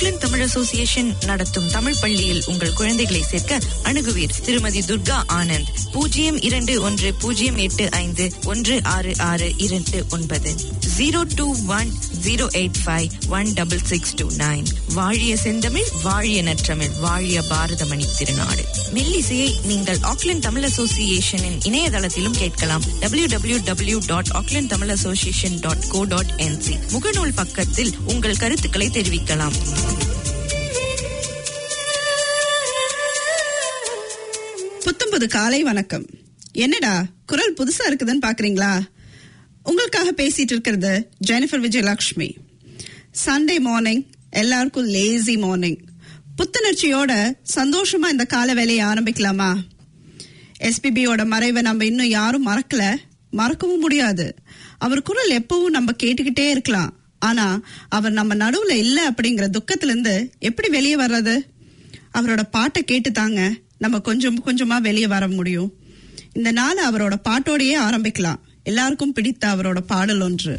Auckland Tamil association நடத்தும் தமிழ் பள்ளியில் உங்கள் குழந்தைகளை சேர்க்க அணுகுவீர் திருமதி துர்கா ஆனந்த் பூஜ்ஜியம் இரண்டு ஒன்று பூஜ்ஜியம் எட்டு ஐந்து ஒன்று ஆறு ஆறு இரண்டு ஒன்பது zero two one zero eight five one double six two nine வாழிய செந்தமிழ் வாழிய நற்றமிழ் வாழிய பாரதமணி திருநாடு மெல்லிசையை நீங்கள் ஆக்லாந்து தமிழ் அசோசியேஷனின் இணையதளத்திலும் கேட்கலாம் W W W dot Auckland Tamil association dot co dot NZ முகநூல் பக்கத்தில் உங்கள் கருத்துக்களை தெரிவிக்கலாம் புத்தம்புது காலை வணக்கம் என்னடா குரல் புதுசா இருக்குதுன்னு பாக்குறீங்களா உங்களுக்காக பேசிட்டு இருக்கிறது ஜெனிஃபர் விஜயலட்சுமி சண்டே மார்னிங் எல்லாருக்கும் லேசி மார்னிங் புத்துணர்ச்சியோட சந்தோஷமா இந்த கால வேலையை ஆரம்பிக்கலாமா எஸ்பிபியோட மறைவை நம்ம இன்னும் யாரும் மறக்கல மறக்கவும் முடியாது அவர் குரல் எப்பவும் நம்ம கேட்டுக்கிட்டே இருக்கலாம் ஆனா அவர் நம்ம நடுவுல இல்ல அப்படிங்கிற துக்கத்துல இருந்து எப்படி வெளியே வர்றது அவரோட பாட்டை கேட்டு தாங்க நம்ம கொஞ்சம் கொஞ்சமா வெளியே வர முடியும் இந்த நாள் அவரோட பாட்டோடையே ஆரம்பிக்கலாம் எல்லாருக்கும் பிடித்த அவரோட பாடல் ஒன்று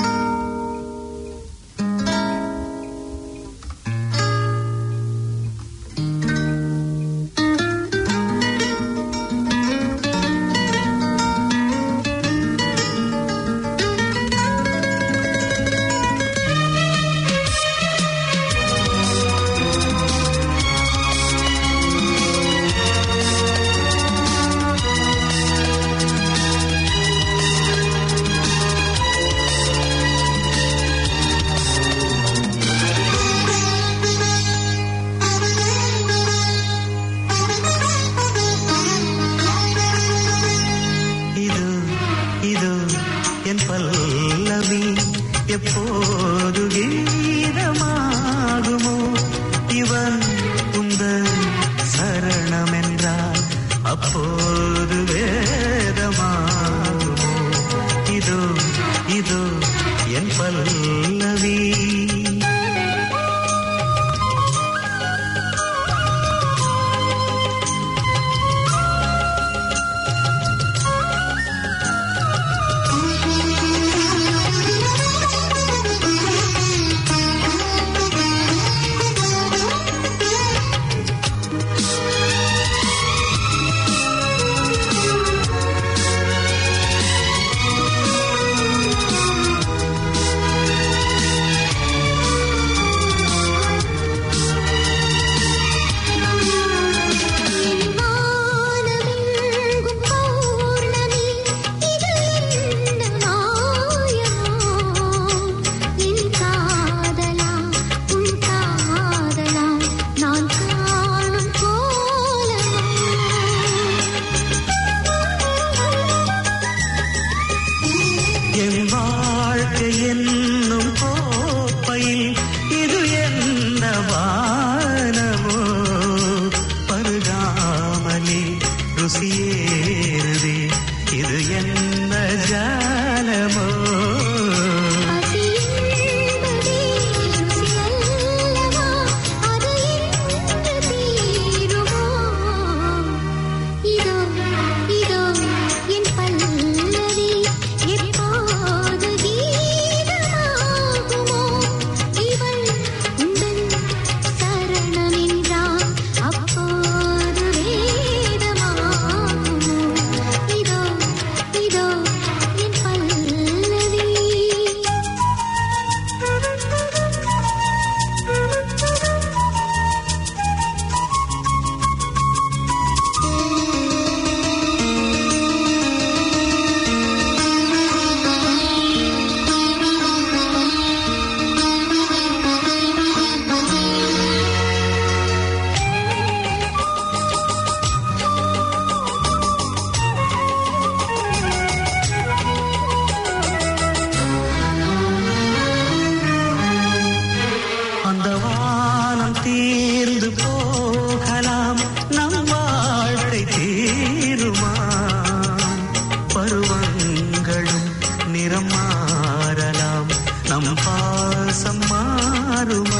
இது இது என் பல்லவி எப்போது கீதமாகுமோ இவன் உந்த சரணம் என்றால் அப்போது வேதமாகுமோ இதோ இதோ என் பல்லவி வானமெங்கும் பௌர்ணமி இது என்ன மாயமோ என் காதலா உன் காதலா நான் காணும் கோலமோ என் வாழ்க்கை என்னும் கோப்பையில் இது என்ன வானமோ பருகாமலே ருசியேறுதே இது என்ன ஜாலமோ பசி என்பதே ருசியல்லவா அது என்று தீருமோ இதோ இதோ என் பல்லவி எப்போது கீதமாகுமோ இவள் உந்தன் சரணம் என்றால் அப்போது வேதமாகுமோ இதோ இதோ என் பல்லவி அந்த வானம் தீர்ந்து போகலாம் நம் வாழ்க்கை தீருமா பருவங்களும் நிறம் மாறலாம் நம் பாசம் மாறுமா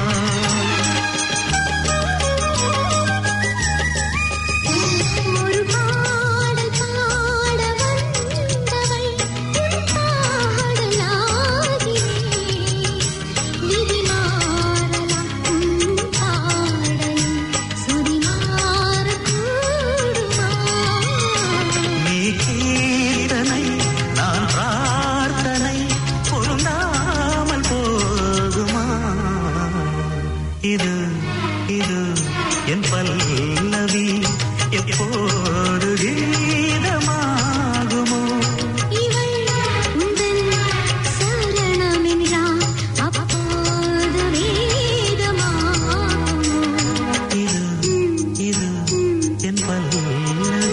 ஒரு பாடல் பாட வந்தவள் உன் பாடலாகினே விதி மாறலாம் உன் இது இது என் பல்லவி எப்போது கீதமாகுமோ இவள் உந்தன் சரணமென்றால் அப்போது வேதமாகுமோ இது இது என் பல்லவி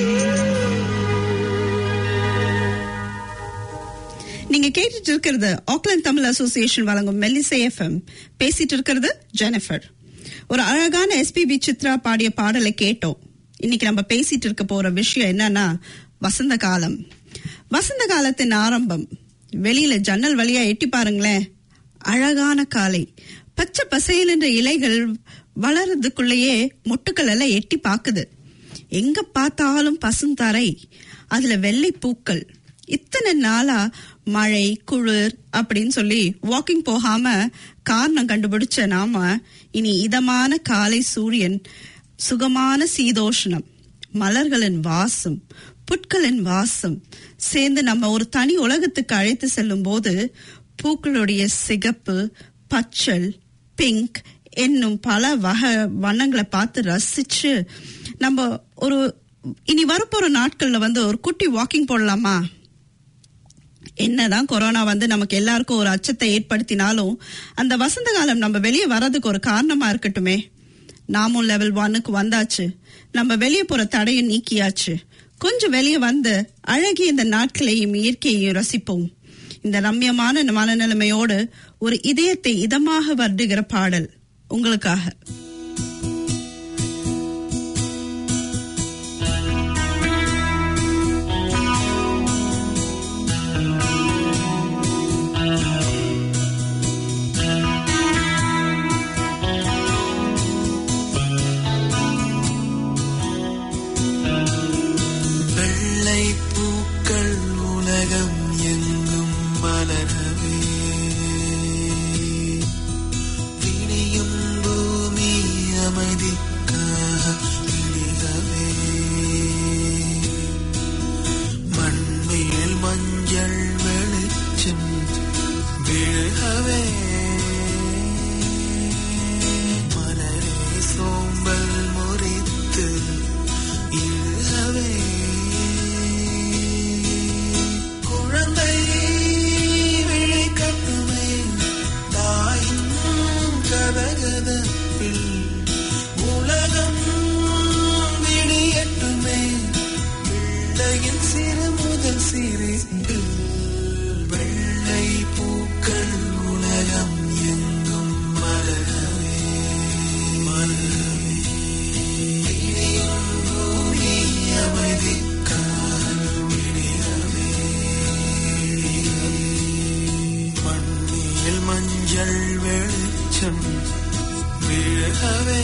நீங்க கேட்டுட்டு இருக்கிறது ஆக்லாந்து தமிழ் அசோசியேஷன் வழங்கும் மெல்லிசை எஃப்எம் பேசிட்டு இருக்கிறது ஜெனிஃபர் ஒரு அழகான எஸ்பிபி சித்ரா பாடிய பாடலை கேட்டோம் இன்னைக்கு நம்ம பேசிட்டு இருக்க போற விஷயம் என்னன்னா வசந்த காலம் வசந்த காலத்தின் ஆரம்பம் வெளியில ஜன்னல் வழியா எட்டி பாருங்களேன் அழகான காலை பச்சை பசையில் என்ற இலைகள் வளர்றதுக்குள்ளேயே மொட்டுக்கள் எல்லாம் எட்டி பாக்குது எங்க பார்த்தாலும் பசுந்தரை அதுல வெள்ளை பூக்கள் இத்தனை நாளா மழை குளிர் அப்படின்னு சொல்லி வாக்கிங் போகாம காரணம் கண்டுபிடிச்ச நாம இனி இதமான காலை சூரியன் சுகமான சீதோஷணம் மலர்களின் வாசம் புட்களின் வாசம் சேர்ந்து நம்ம ஒரு தனி உலகத்துக்கு அழைத்து செல்லும் போது பூக்களுடைய சிகப்பு பச்சல் பிங்க் என்னும் பல வகை வண்ணங்களை பார்த்து ரசிச்சு நம்ம ஒரு இனி வரப்போற நாட்கள்ல வந்து ஒரு குட்டி வாக்கிங் போடலாமா என்னதான் கொரோனா வந்து நமக்கு எல்லாருக்கும் ஒரு அச்சத்தை ஏற்படுத்தினாலும் அந்த வசந்த காலம் நம்ம வெளியே வர்றதுக்கு ஒரு காரணமா இருக்கட்டுமே நாமும் லெவல் ஒன்னுக்கு வந்தாச்சு நம்ம வெளியே போற தடையும் நீக்கியாச்சு கொஞ்சம் வெளியே வந்து அழகிய இந்த நாட்களையும் இயற்கையையும் ரசிப்போம் இந்த ரம்யமான மனநிலைமையோடு ஒரு இதயத்தை இதமாக வருடுகிற பாடல் உங்களுக்காக வெள்ளை பூக்கள் உலகம் எங்கும் மலரவே விடியும் பூமி அமைதிக்காக விடியவே மண்மேல் மஞ்சள் வெளிச்சம் விழவே மலரே சோம்பல் முறித்து இழவே குழந்தை விழி கட்டுமே தாயின் கதகதப்பில் உலகம் விடியட்டுமே பிள்ளையின் சிறு முதல் சிரிப்பு வெள்ளை பூக்கள் உலகம் எங்கும் மலரவே மலரவே விடியும் பூமி அமைதிக்காக விடியவே மண்ணில் மஞ்சள் வெளிச்சம் விழவே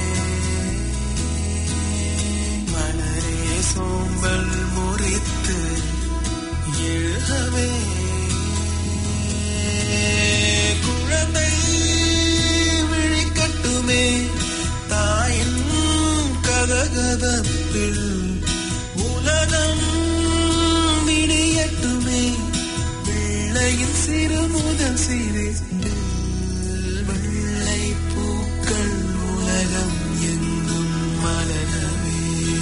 மலரே சோம்பல் முறித்து எழுகவே குழந்தை விழிக்கட்டுமே தாயின் கதகதப்பில் உலகம் விடியட்டுமே பிள்ளையின் சிறு முதல் சிறு வெள்ளை பூக்கள் உலகம் எங்கும் மலரவே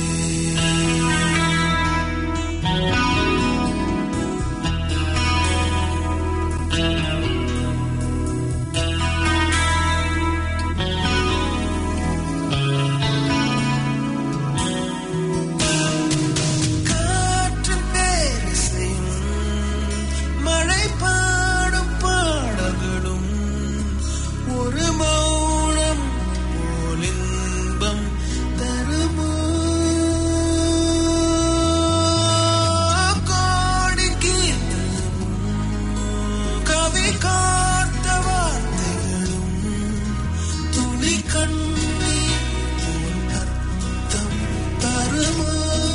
காற்று பேரிசையும் மழை பாடும் பாடல்களும் ஒரு மௌனம் போல் இன்பம் தருமோ கோடி கீர்த்தனமும் கவி காத்த வார்த்தைகளும் துளி கண்ணீர் போல் அர்த்தம் தருமோ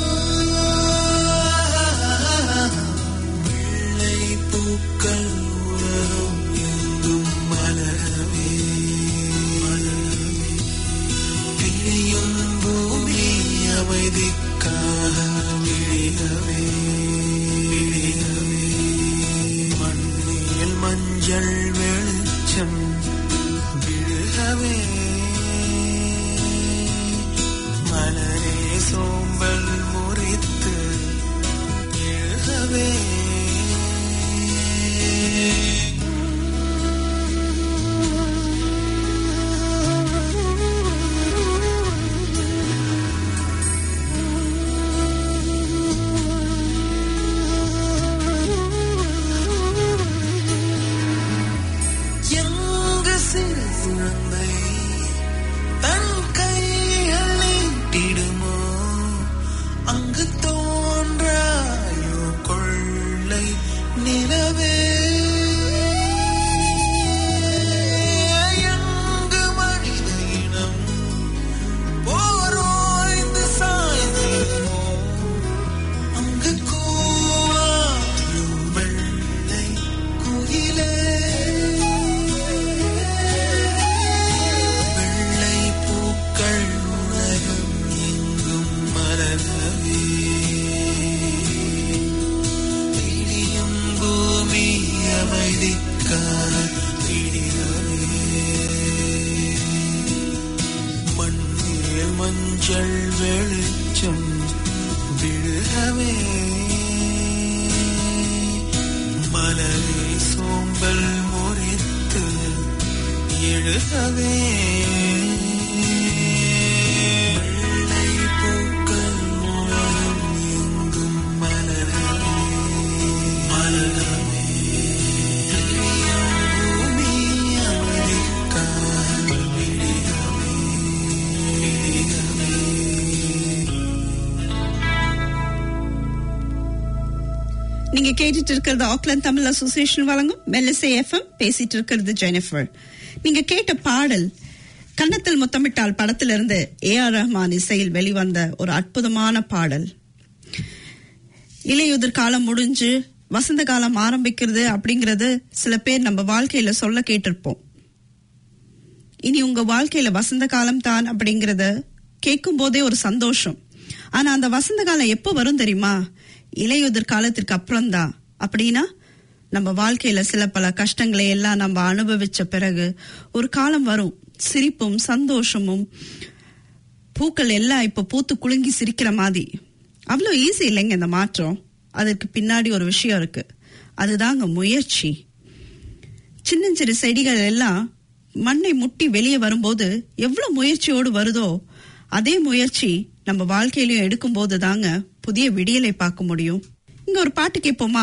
வெள்ளை பூக்கள் உலகம் எங்கும் மலரவே மலரவே விழியும் பூமி அமைதிக்காக விழியவே விழியவே மண்ணில் மஞ்சள் வெளிச்சம் விழுகவே சோம்பல் முறித்து எழுகவே எங்கு சிறு குழந்தை தன் கைகள் நீட்டிடுமோ அங்கு தோன்றாயோ கொள்ளை நிலவே எங்கு மனித இனம் போரோய்ந்து சாய்ந்திடுமோ அங்கு கூவாயும் வெள்ளை குயிலே வெள்ளை பூக்கள் உலகம் எங்கும் மலரவே இடியும் பூமி அமைதிக்கான விடியவே மண்ணில் மஞ்சள் வெளிச்சம் விழுகவே மலரை சோம்பல் முறித்து எழுகவே வெள்ளை பூக்கள் உலகம் எங்கும் மலரவே மலரவே இடியும் பூமி அமைதிக்கான விடியவே விடியவே நீங்க கேட்டுட்டு இருக்கிறது ஆக்லாந்து தமிழ் அசோசியேஷன் வழங்கும் மெல்லிசை எஃப்எம் பேசிட்டு இருக்கிறது ஜெனிஃபர் நீங்க கேட்ட பாடல் கன்னத்தில் முத்தமிட்டால் படத்திலிருந்து ஏ ஆர் ரஹ்மான் இசையில் வெளிவந்த ஒரு அற்புதமான பாடல் இலையுதிர் காலம் முடிஞ்சு வசந்த காலம் ஆரம்பிக்கிறது அப்படிங்கறது சில பேர் நம்ம வாழ்க்கையில சொல்ல கேட்டிருப்போம் இனி உங்க வாழ்க்கையில வசந்த காலம் தான் அப்படிங்கறத கேட்கும் போதே ஒரு சந்தோஷம் ஆனா அந்த வசந்த காலம் எப்போ வரும் தெரியுமா இலையுதிர் காலத்திற்கு அப்புறம் தான் அப்படின்னா நம்ம வாழ்க்கையில சில பல கஷ்டங்களை எல்லாம் நம்ம அனுபவிச்ச பிறகு ஒரு காலம் வரும் சிரிப்பும் சந்தோஷமும் பூக்கள் எல்லாம் இப்ப பூத்து குலுங்கி சிரிக்கிற மாதிரி அவ்வளோ ஈஸி இல்லைங்க இந்த மாற்றம் அதற்கு பின்னாடி ஒரு விஷயம் இருக்கு அதுதாங்க முயற்சி சின்னஞ்சிறு செடிகள் எல்லாம் மண்ணை முட்டி வெளியே வரும்போது எவ்வளவு முயற்சியோடு வருதோ அதே முயற்சி நம்ம வாழ்க்கையிலயும் எடுக்கும்போது தாங்க புதிய விடியலை பார்க்க முடியும் இங்க ஒரு பாட்டு கேட்போமா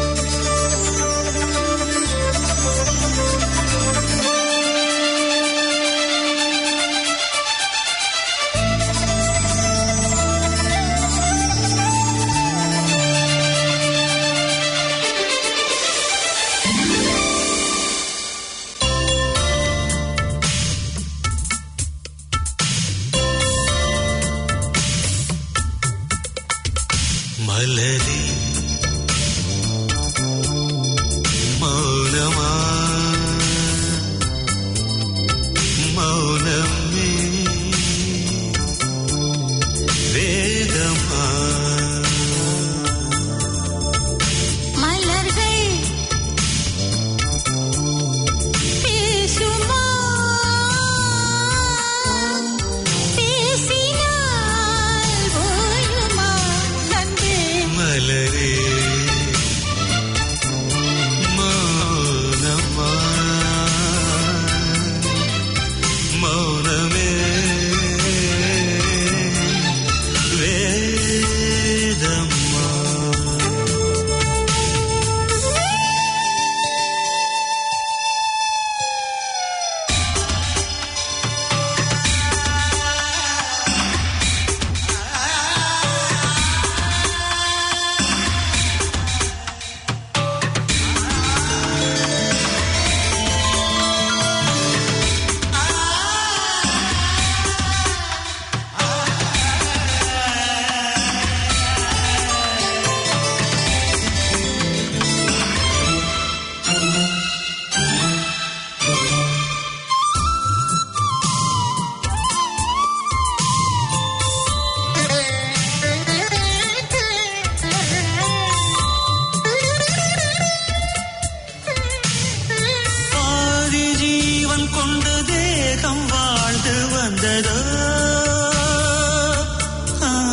மலரே மௌனமா மௌனமே வேதமா மலர்கள் பேசுமா பேசினால் ஓயுமா அன்பே மலரே மௌனமா மௌனமே வேதம்மா ஆதி ஜீவன் கொண்டு தேகம் வாழ்ந்து வந்ததோ ஆ,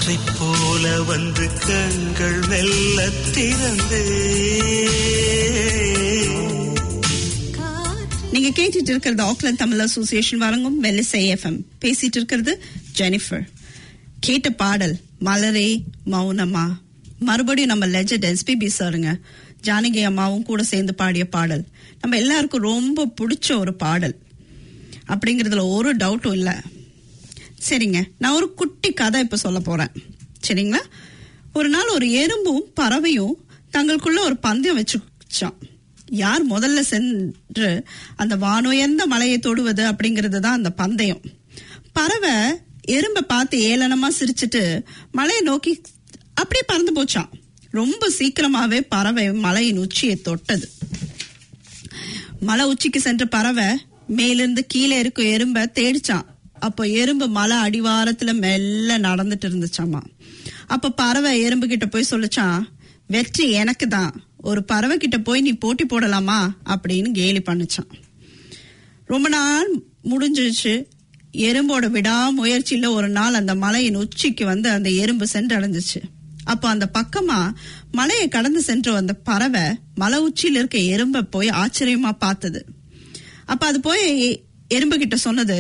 காற்றைப் போல வந்து கண்கள் மெல்ல திறந்து நீங்க கேட்டுட்டு இருக்கிறது ஆக்லாந்து தமிழ் அசோசியேஷன் வழங்கும் வெல்லிசை எஃப்எம் பேசிட்டு இருக்கிறது ஜெனிஃபர் கேட்ட பாடல் மலரே மௌனமா மறுபடியும் நம்ம லெஜண்ட் எஸ்பிபி சாருங்க ஜானகி அம்மாவும் கூட சேர்ந்து பாடிய பாடல் நம்ம எல்லாருக்கும் ரொம்ப பிடிச்ச ஒரு பாடல் அப்படிங்கறதுல ஒரு டவுட்டும் இல்ல சரிங்க நான் ஒரு குட்டி கதை இப்ப சொல்ல போறேன் சரிங்களா ஒரு நாள் ஒரு எறும்பும் பறவையும் தங்களுக்குள்ள ஒரு பந்தயம் வச்சுச்சான் யார் முதல்ல சென்று அந்த வானுயர்ந்த மலையை தொடுவது அப்படிங்கிறது தான் அந்த பந்தயம் பறவை எறும்பை பார்த்து ஏளனமா சிரிச்சிட்டு மலையை நோக்கி அப்படியே பறந்து போச்சான் ரொம்ப சீக்கிரமாவே பறவை மலையின் உச்சியை தொட்டது மலை உச்சிக்கு சென்ற பறவை மேலிருந்து கீழே இருக்கும் எறும்ப தேடிச்சான் அப்போ எறும்பு மலை அடிவாரத்துல மெல்ல நடந்துட்டு இருந்துச்சாமா அப்ப பறவை எறும்பு கிட்ட போய் சொல்லுச்சான் வெற்றி எனக்கு தான் ஒரு பறவை கிட்ட போய் நீ போட்டி போடலாமா அப்படின்னு கேலி பண்ணுச்சான் ரொம்ப நாள் முடிஞ்சிருச்சு எறும்போட விடாமுயற்சியில ஒரு நாள் அந்த மலையின் உச்சிக்கு வந்து அந்த எறும்பு சென்றடைஞ்சிச்சு அப்போ அந்த பக்கமா மலையை கடந்து சென்ற அந்த பறவை மலை உச்சியில இருக்க எறும்பை போய் ஆச்சரியமா பார்த்தது அப்ப அது போய் எ- எறும்பு கிட்ட சொன்னது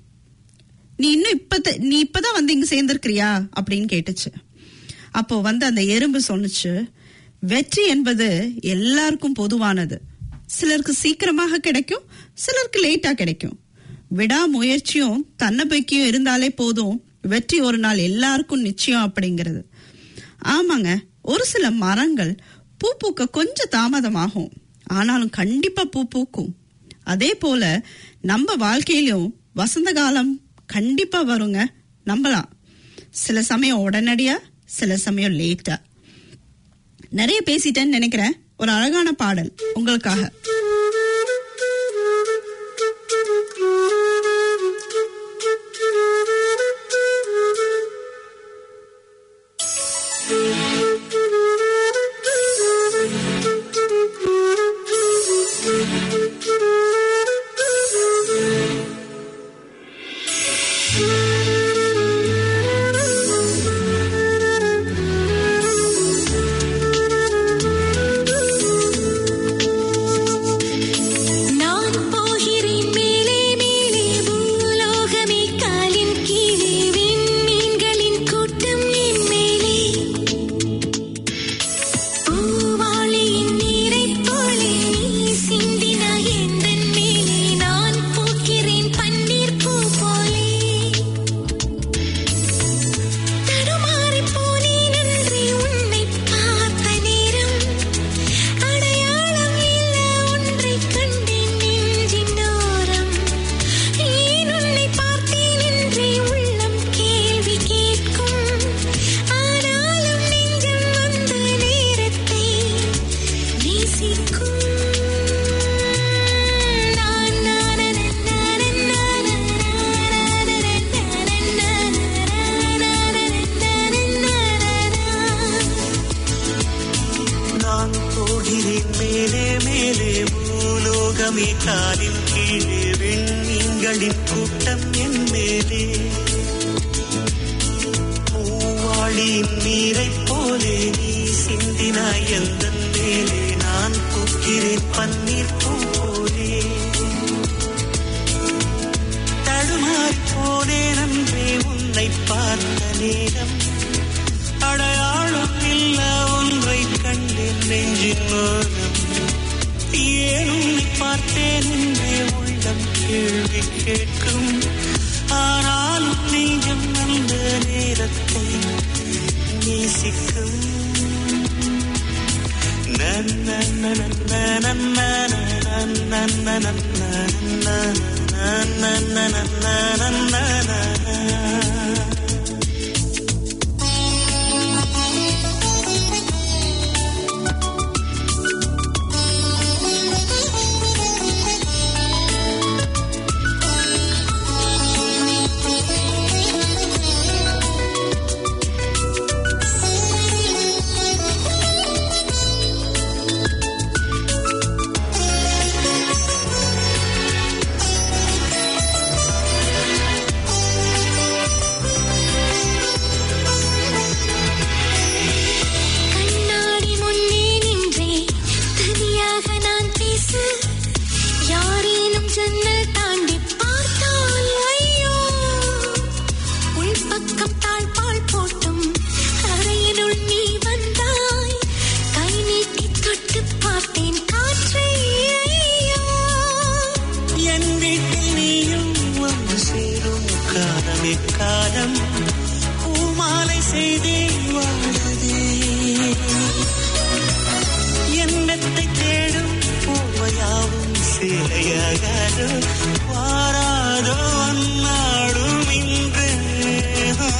நீ இன்னும் இப்ப நீ இப்பதான் வந்து இங்க சேர்ந்திருக்கிறியா அப்படின்னு கேட்டுச்சு அப்போ வந்து அந்த எறும்பு சொன்னுச்சு வெற்றி என்பது எல்லாருக்கும் பொதுவானது சிலருக்கு சீக்கிரமாக கிடைக்கும் சிலருக்கு லேட்டா கிடைக்கும் விடாமுயற்சியும் தன்னம்பிக்கையும் இருந்தாலே போதும் வெற்றி ஒரு நாள் எல்லாருக்கும் நிச்சயம் அப்படிங்கிறது ஆமாங்க ஒரு சில மரங்கள் பூ பூக்க கொஞ்சம் தாமதமாகும் ஆனாலும் கண்டிப்பா பூ பூக்கும் அதே போல நம்ம வாழ்க்கையிலும் வசந்த காலம் கண்டிப்பா வருங்க நம்பலாம் சில சமயம் உடனடியா சில சமயம் லேட்டா நிறைய பேசிட்டேன்னு நினைக்கிறேன் ஒரு அழகான பாடல் உங்களுக்காக நான் போகிறேன் மேலே மேலே பூலோகமே காலின் கீழே விண்மீன்களின் கூட்டம் என் மேலே பூவாளியின் நீரைப் போலே நீ சிந்தினாய் எந்தன் மேலே நான் பூக்கிறேன் பன்னீர் பூ போலே தடுமாறிப் போனேன் அன்றே உன்னைப் பார்த்த நேரம் அடையாளம் இல்ல ஒன்றைக் கண்டேன் நெஞ்சின் ஓரம் ஏன் உன்னை பார்த்தேன் என்றே உள்ளம் கேள்வி கேட்கும் ஆனாலும் நெஞ்சம் வந்த நேரத்தை நேசிக்கும் நான் நான் போகிறேன் மேலே மேலே பூலோகமே காலின் கீழே விண்மீன்களின் கூட்டம் என் மேலே பூவாளியின் நீரைப் போலே நீ சிந்தினாய் எந்த மேலே நான் பூக்கிறேன் பன்னீர் பூ போலே தடுமாறி போனேன் அன்றே உன்னை பார்த்த நேரம் அடையாளம் இல்ல ஒன்றை கண்டேன் நெஞ்சின் மோனம் ஏன் உன்னை பார்த்தேன் என்றே உள்ளம் கேள்வி கேட்கும் ஆனாலும் நெஞ்சம் அந்த நேரத்தை நேசிக்கும் நன்ன நன்ன நன்ன நன்ன நன்ன நன்ன நன்ன நன்ன நான் செய்தி வாழுதே என் மெத்தை தேடும் பூவையாவும் சிலையாகாதோ வாராதோ அந்நாடும் இன்று ஆ.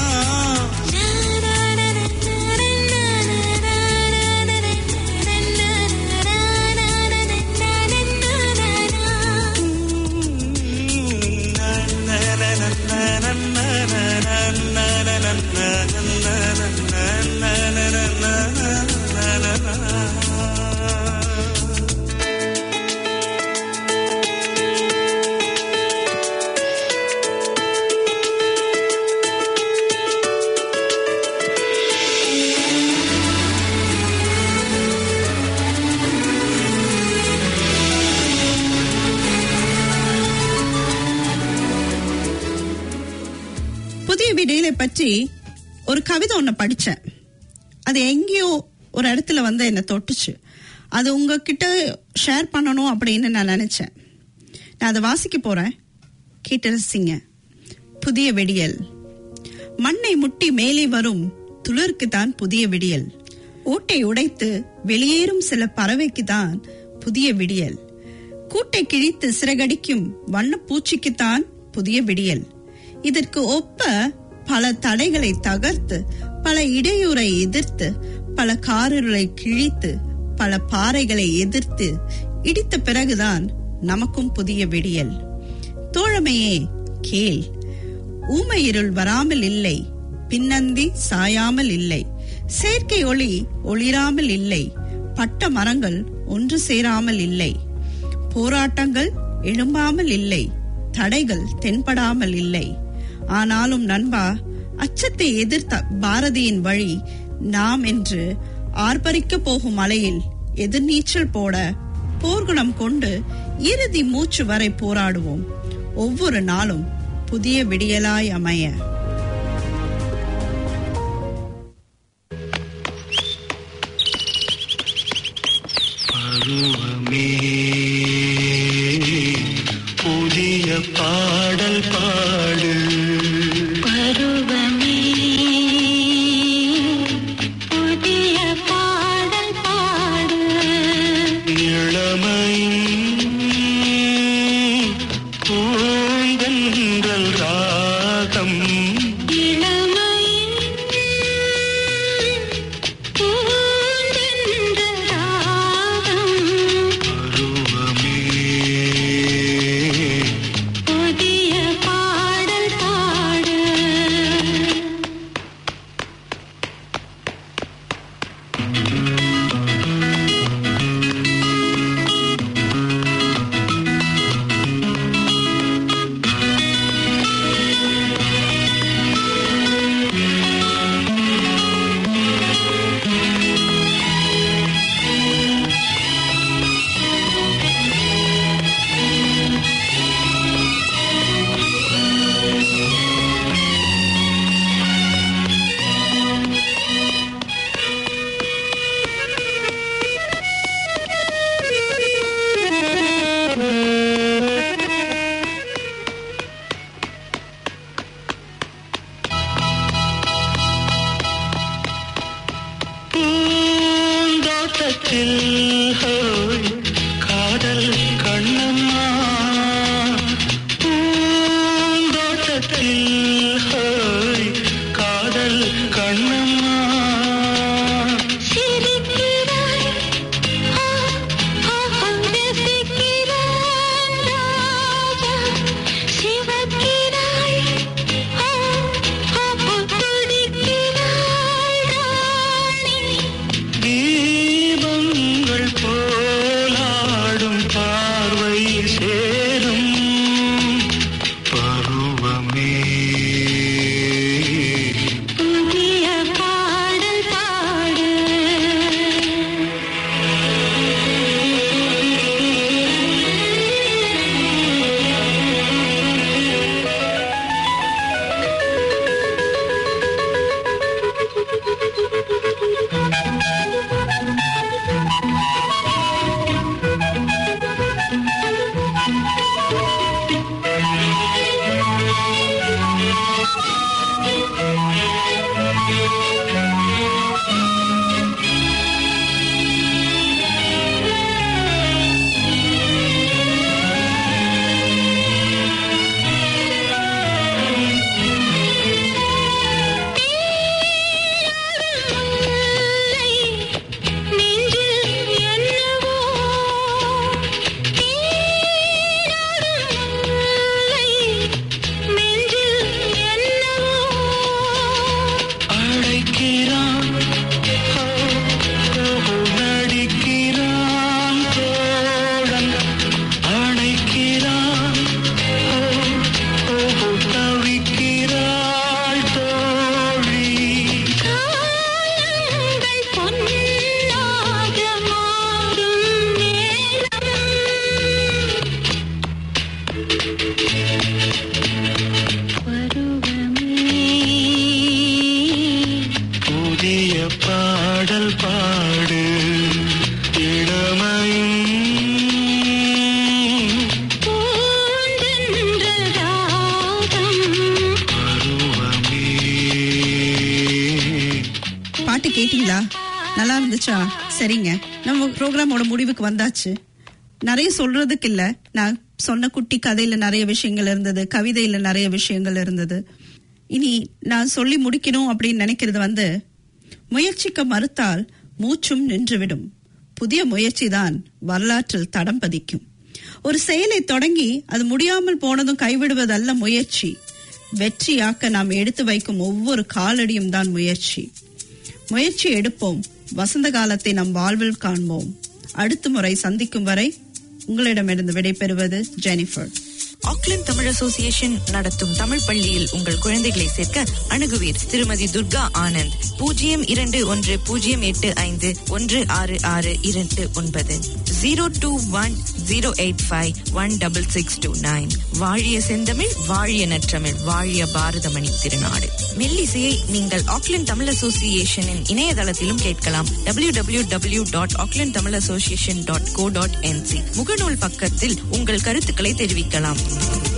புதிய விடியலை பற்றி ஒரு கவிதை ஒண்ணு படிச்சேன் அது எங்கேயோ ஒரு இடத்துல வந்து என்னை தொட்டுச்சு அது உங்ககிட்ட ஷேர் பண்ணணும் அப்படின்னு நான் நினைச்சேன் நான் அதை வாசிக்க போறேன் கேட்டு ரசிங்க புதிய விடியல் மண்ணை முட்டி மேலே வரும் துளிருக்கு தான் புதிய விடியல் ஓட்டை உடைத்து வெளியேறும் சில பறவைக்கு தான் புதிய விடியல் கூட்டை கிழித்து சிறகடிக்கும் வண்ண பூச்சிக்குத்தான் புதிய விடியல் இதற்கு ஒப்ப பல தடைகளை தகர்த்து பல இடையூறை எதிர்த்து பல காரிருளை கிழித்து பல பாறைகளை எதிர்த்து இடித்த பிறகுதான் நமக்கும் புதிய விடியல் தோழமையே கேள் ஊமை இருள் வராமல் இல்லை பின்னந்தி சாயாமல் இல்லை செயற்கை ஒளி ஒளிராமல் இல்லை பட்ட மரங்கள் ஒன்று சேராமல் இல்லை போராட்டங்கள் எழும்பாமல் இல்லை தடைகள் தென்படாமல் இல்லை ஆனாலும் நண்பா அச்சத்தை எதிர்த்த பாரதியின் வழி நாம் என்று ஆர்ப்பரிக்க போகும் மலையில் எதிர்நீச்சல் போட போர்க்குணம் கொண்டு இறுதி மூச்சு வரை போராடுவோம் ஒவ்வொரு நாளும் புதிய விடியலாய் அமைய பருவமே புதிய பாடல் பாடு பருவமே புதிய பாடல் பாடு இளமையின் பூந்தென்றல் ராகம் இளமையின் பூந்தென்ற ராகம் பருவமே புதிய பாடல் பாடு பூந்தோட்டத்தில் ஹோய், காதல் கண்ணம்மா பூந்தோட்டத்தில் ஹோய், காதல் கண்ணம்மா சிரிக்கிறாய் ஆ ஆ ரசிக்கிறாய் ராஜா சிவக்கிறாய் ஆ ஆ துடிக்கிறாய் ராணி தீபங்கள் போலாடும் பார்வை சேரும் பருவமே புதிய நடிக்கிறான் ஓ, ஓ, நடிக்கிறான் தோழன் அணைக்கிறான் ஓ, ஓ, தவிக்கிறாள் தோழி காலங்கள் பொன்னாக மாறும் நேரம் பருவமே புதிய பாடல் பாடு இளமையும் பூந்தென்ற ராகம் பருவமே பாட்டு கேட்டீங்களா நல்லா இருந்துச்சா சரிங்க நம்ம ப்ரோக்ராமோட முடிவுக்கு வந்தாச்சு நிறைய சொல்றதுக்கு இல்ல நான் சொன்ன குட்டி கதையில நிறைய விஷயங்கள் இருந்தது கவிதையில நிறைய விஷயங்கள் இருந்தது இனி நான் சொல்லி முடிக்கணும் அப்படின்னு நினைக்கிறது வந்து முயற்சிக்க மறுத்தால் மூச்சும் நின்றுவிடும் புதிய முயற்சிதான் வரலாற்றில் தடம் பதிக்கும் ஒரு செயலை தொடங்கி அது முடியாமல் போனதும் கைவிடுவதல்ல முயற்சி வெற்றியாக்க நாம் எடுத்து வைக்கும் ஒவ்வொரு காலடியும் தான் முயற்சி முயற்சி எடுப்போம் வசந்த காலத்தை நம் வாழ்வில் காண்போம் அடுத்த முறை சந்திக்கும் வரை உங்களிடமிருந்து விடைபெறுவது ஜெனிஃபர் ஆக்லாந்து தமிழ் அசோசியேஷன் நடத்தும் தமிழ் பள்ளியில் உங்கள் குழந்தைகளை சேர்க்க அணுகுவீர் திருமதி துர்கா ஆனந்த் பூஜ்ஜியம் இரண்டு ஒன்று பூஜ்ஜியம் எட்டு ஐந்து ஒன்று ஆறு ஆறு இரண்டு ஒன்பது zero two one zero eight five one double six two nine வாழிய செந்தமிழ் வாழிய நற்றமிழ் வாழிய பாரதமணி திருநாடு மெல்லிசையை நீங்கள் ஆக்லாந்து தமிழ் அசோசியேஷனின் இணையதளத்திலும் கேட்கலாம் W W W dot Auckland Tamil association dot co dot NZ முகநூல் பக்கத்தில் உங்கள் கருத்துக்களை தெரிவிக்கலாம்